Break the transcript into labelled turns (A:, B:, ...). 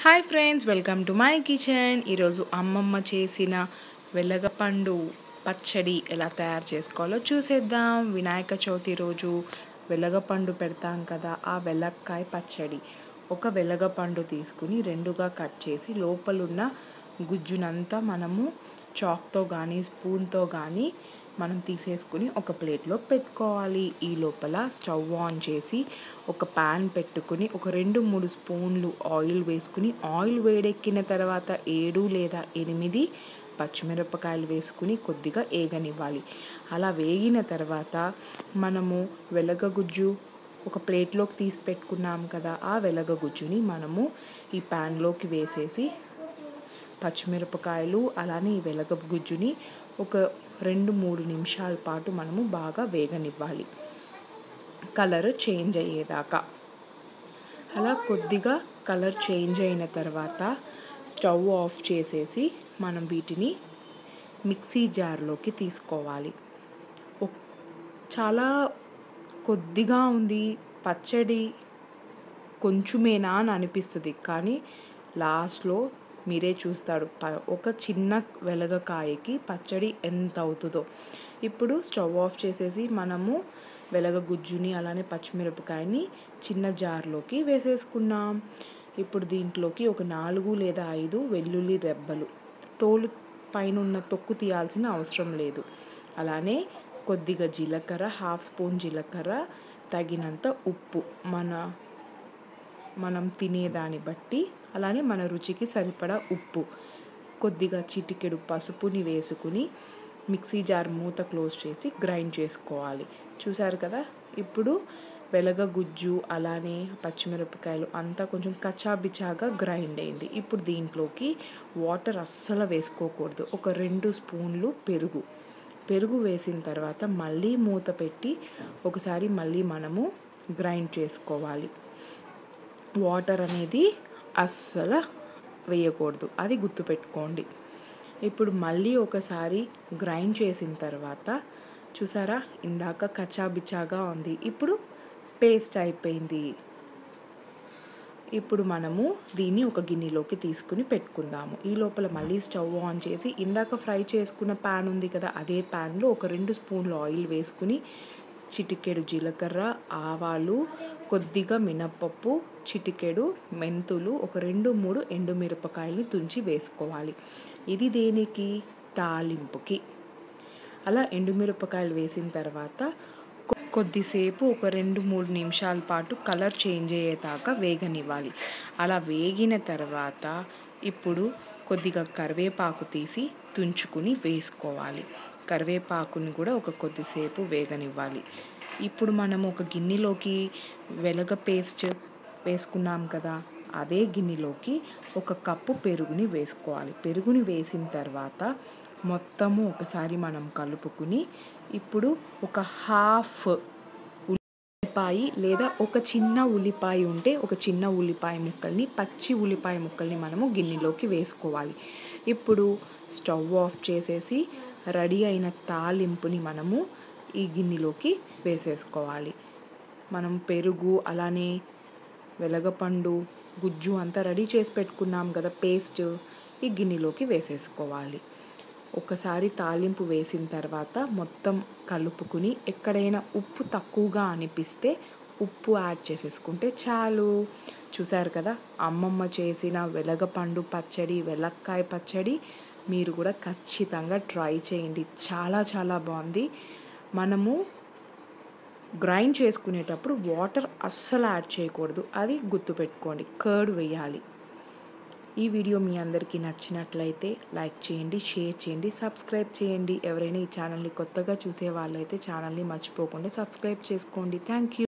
A: hi friends welcome to my kitchen ఈరోజు అమ్మమ్మ చేసిన వెలగపండు పచ్చడి ఎలా తయారు చేసుకోవాలో చూసేద్దాం వినాయక చవితి రోజు వెలగపండు పెడతాం కదా ఆ వెలక్కాయ పచ్చడి ఒక వెలగపండు తీసుకుని రెండుగా కట్ చేసి లోపలున్న గుజ్జునంతా మనము చాక్తో కానీ స్పూన్తో కానీ మనం తీసేసుకుని ఒక ప్లేట్లో పెట్టుకోవాలి ఈ లోపల స్టవ్ ఆన్ చేసి ఒక ప్యాన్ పెట్టుకుని ఒక రెండు మూడు స్పూన్లు ఆయిల్ వేసుకుని ఆయిల్ వేడెక్కిన తర్వాత ఏడు లేదా ఎనిమిది పచ్చిమిరపకాయలు వేసుకుని కొద్దిగా ఏగనివ్వాలి అలా వేగిన తర్వాత మనము వెలగగుజ్జు ఒక ప్లేట్లోకి తీసి పెట్టుకున్నాం కదా ఆ వెలగగుజ్జుని మనము ఈ ప్యాన్లోకి వేసేసి పచ్చిమిరపకాయలు అలానే ఈ వెలగ గుజ్జుని ఒక రెండు మూడు నిమిషాల పాటు మనము బాగా వేగనివ్వాలి కలర్ చేంజ్ అయ్యేదాకా అలా కొద్దిగా కలర్ చేంజ్ అయిన తర్వాత స్టవ్ ఆఫ్ చేసేసి మనం వీటిని మిక్సీ జార్లోకి తీసుకోవాలి ఒక్- చాలా కొద్దిగా ఉంది పచ్చడి కొంచెమేనా అని అనిపిస్తుంది కానీ లాస్ట్లో మీరే చూస్తాడు ప- ఒక చిన్న వెలగకాయకి పచ్చడి ఎంత అవుతుందో ఇప్పుడు స్టవ్ ఆఫ్ చేసేసి మనము వెలగ గుజ్జుని అలానే పచ్చిమిరపకాయని చిన్న జార్లోకి వేసేసుకున్నాం ఇప్పుడు దీంట్లోకి ఒక నాలుగు లేదా ఐదు వెల్లుల్లి రెబ్బలు తోలు పైన ఉన్న తొక్కు తీయాల్సిన అవసరం లేదు అలానే కొద్దిగా జీలకర్ర హాఫ్ స్పూన్ జీలకర్ర తగినంత ఉప్పు మన మనం తినేదాన్ని బట్టి అలానే మన రుచికి సరిపడా ఉప్పు కొద్దిగా చిటికెడు పసుపుని వేసుకుని మిక్సీ జార్ మూత క్లోజ్ చేసి గ్రైండ్ చేసుకోవాలి చూసారు కదా ఇప్పుడు వెలగ గుజ్జు అలానే పచ్చిమిరపకాయలు అంతా కొంచెం కచాబిచాగా గ్రైండ్ అయింది ఇప్పుడు దీంట్లోకి వాటర్ అస్సలు వేసుకోకూడదు ఒక రెండు స్పూన్లు పెరుగు పెరుగు వేసిన తర్వాత మళ్ళీ మూత పెట్టి ఒకసారి మళ్ళీ మనము గ్రైండ్ చేసుకోవాలి వాటర్ అనేది అస్సలు వేయకూడదు అది గుర్తుపెట్టుకోండి ఇప్పుడు మళ్ళీ ఒకసారి గ్రైండ్ చేసిన తర్వాత చూసారా ఇందాక కచాబిచాగా ఉంది ఇప్పుడు పేస్ట్ అయిపోయింది ఇప్పుడు మనము దీన్ని ఒక గిన్నెలోకి తీసుకుని పెట్టుకుందాము ఈ లోపల మళ్ళీ స్టవ్ ఆన్ చేసి ఇందాక ఫ్రై చేసుకున్న ప్యాన్ ఉంది కదా అదే ప్యాన్లో ఒక రెండు స్పూన్లు ఆయిల్ వేసుకుని చిటికెడు జీలకర్ర ఆవాలు కొద్దిగా మినప్పప్పు చిటికెడు మెంతులు ఒక రెండు మూడు ఎండుమిరపకాయలని తుంచి వేసుకోవాలి ఇది దేనికి తాలింపుకి అలా ఎండుమిరపకాయలు వేసిన తర్వాత కొ- కొద్దిసేపు ఒక రెండు మూడు నిమిషాల పాటు కలర్ చేంజ్ అయ్యేదాకా వేగనివ్వాలి అలా వేగిన తర్వాత ఇప్పుడు కొద్దిగా కరివేపాకు తీసి తుంచుకుని వేసుకోవాలి కరివేపాకుని కూడా ఒక కొద్దిసేపు వేగనివ్వాలి ఇప్పుడు మనం ఒక గిన్నెలోకి వెలగ పేస్ట్ వేసుకున్నాం కదా అదే గిన్నెలోకి ఒక కప్పు పెరుగుని వేసుకోవాలి పెరుగుని వేసిన తర్వాత మొత్తము ఒకసారి మనం కలుపుకుని ఇప్పుడు ఒక హాఫ్ ఉల్లిపాయ లేదా ఒక చిన్న ఉల్లిపాయ ఉంటే ఒక చిన్న ఉల్లిపాయ ముక్కల్ని పచ్చి ఉల్లిపాయ ముక్కల్ని మనము గిన్నెలోకి వేసుకోవాలి ఇప్పుడు స్టవ్ ఆఫ్ చేసేసి రెడీ అయిన తాలింపుని మనము ఈ గిన్నెలోకి వేసేసుకోవాలి మనం పెరుగు అలానే వెలగపండు గుజ్జు అంతా రెడీ చేసి పెట్టుకున్నాం కదా పేస్ట్ ఈ గిన్నెలోకి వేసేసుకోవాలి ఒకసారి తాలింపు వేసిన తర్వాత మొత్తం కలుపుకుని ఎక్కడైనా ఉప్పు తక్కువగా అనిపిస్తే ఉప్పు యాడ్ చేసేసుకుంటే చాలు చూసారు కదా అమ్మమ్మ చేసిన వెలగపండు పచ్చడి వెలక్కాయ పచ్చడి మీరు కూడా ఖచ్చితంగా ట్రై చేయండి చాలా చాలా బాగుంది మనము గ్రైండ్ చేసుకునేటప్పుడు వాటర్ అస్సలు యాడ్ చేయకూడదు అది గుర్తుపెట్టుకోండి కర్డ్ వేయాలి ఈ వీడియో మీ అందరికీ నచ్చినట్లయితే లైక్ చేయండి షేర్ చేయండి సబ్స్క్రైబ్ చేయండి ఎవరైనా ఈ ఛానల్ని కొత్తగా చూసే వాళ్ళైతే ఛానల్ని మర్చిపోకుండా సబ్స్క్రైబ్ చేసుకోండి థ్యాంక్ యూ